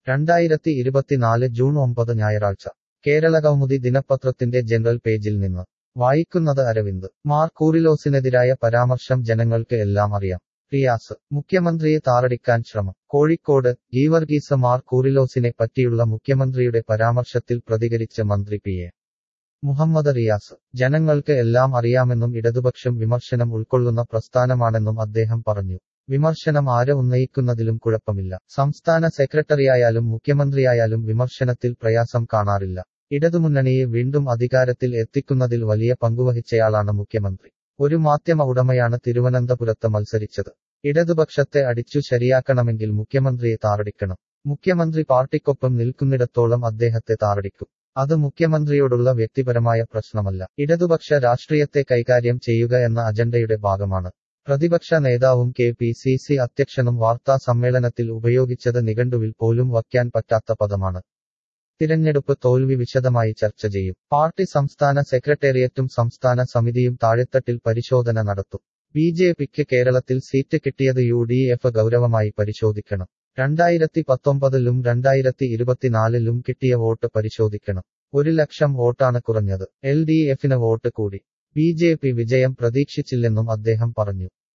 രണ്ടായിരത്തി ഇരുപത്തിനാല് ജൂൺ ഒമ്പത് ഞായറാഴ്ച കേരളകൗമുദി ദിനപത്രത്തിന്റെ ജനറൽ പേജിൽ നിന്ന് വായിക്കുന്നത് അരവിന്ദ് മാർ കൂറിലോസിനെതിരായ പരാമർശം ജനങ്ങൾക്ക് എല്ലാം അറിയാം റിയാസ് മുഖ്യമന്ത്രിയെ താറടിക്കാൻ ശ്രമം കോഴിക്കോട് ഗീവർഗീസ മാർ കൂറിലോസിനെ പറ്റിയുള്ള മുഖ്യമന്ത്രിയുടെ പരാമർശത്തിൽ പ്രതികരിച്ച മന്ത്രി പി എ മുഹമ്മദ് റിയാസ് ജനങ്ങൾക്ക് എല്ലാം അറിയാമെന്നും ഇടതുപക്ഷം വിമർശനം ഉൾക്കൊള്ളുന്ന പ്രസ്ഥാനമാണെന്നും അദ്ദേഹം പറഞ്ഞു വിമർശനം ആര് ഉന്നയിക്കുന്നതിലും കുഴപ്പമില്ല സംസ്ഥാന സെക്രട്ടറിയായാലും മുഖ്യമന്ത്രിയായാലും വിമർശനത്തിൽ പ്രയാസം കാണാറില്ല ഇടതുമുന്നണിയെ വീണ്ടും അധികാരത്തിൽ എത്തിക്കുന്നതിൽ വലിയ പങ്കുവഹിച്ചയാളാണ് മുഖ്യമന്ത്രി ഒരു മാധ്യമ ഉടമയാണ് തിരുവനന്തപുരത്ത് മത്സരിച്ചത് ഇടതുപക്ഷത്തെ അടിച്ചു ശരിയാക്കണമെങ്കിൽ മുഖ്യമന്ത്രിയെ താറടിക്കണം മുഖ്യമന്ത്രി പാർട്ടിക്കൊപ്പം നിൽക്കുന്നിടത്തോളം അദ്ദേഹത്തെ താറടിക്കും അത് മുഖ്യമന്ത്രിയോടുള്ള വ്യക്തിപരമായ പ്രശ്നമല്ല ഇടതുപക്ഷ രാഷ്ട്രീയത്തെ കൈകാര്യം ചെയ്യുക എന്ന അജണ്ടയുടെ ഭാഗമാണ് പ്രതിപക്ഷ നേതാവും കെ പി സി സി അധ്യക്ഷനും വാർത്താ സമ്മേളനത്തിൽ ഉപയോഗിച്ചത് നിഘണ്ടുവിൽ പോലും വയ്ക്കാൻ പറ്റാത്ത പദമാണ് തിരഞ്ഞെടുപ്പ് തോൽവി വിശദമായി ചർച്ച ചെയ്യും പാർട്ടി സംസ്ഥാന സെക്രട്ടേറിയറ്റും സംസ്ഥാന സമിതിയും താഴെത്തട്ടിൽ പരിശോധന നടത്തും ബി ജെ പിക്ക് കേരളത്തിൽ സീറ്റ് കിട്ടിയത് യു ഡി എഫ് ഗൗരവമായി പരിശോധിക്കണം രണ്ടായിരത്തി പത്തൊമ്പതിലും രണ്ടായിരത്തി ഇരുപത്തിനാലിലും കിട്ടിയ വോട്ട് പരിശോധിക്കണം ഒരു ലക്ഷം വോട്ടാണ് കുറഞ്ഞത് എൽ ഡി എഫിന് വോട്ട് കൂടി ബി ജെ പി വിജയം പ്രതീക്ഷിച്ചില്ലെന്നും അദ്ദേഹം പറഞ്ഞു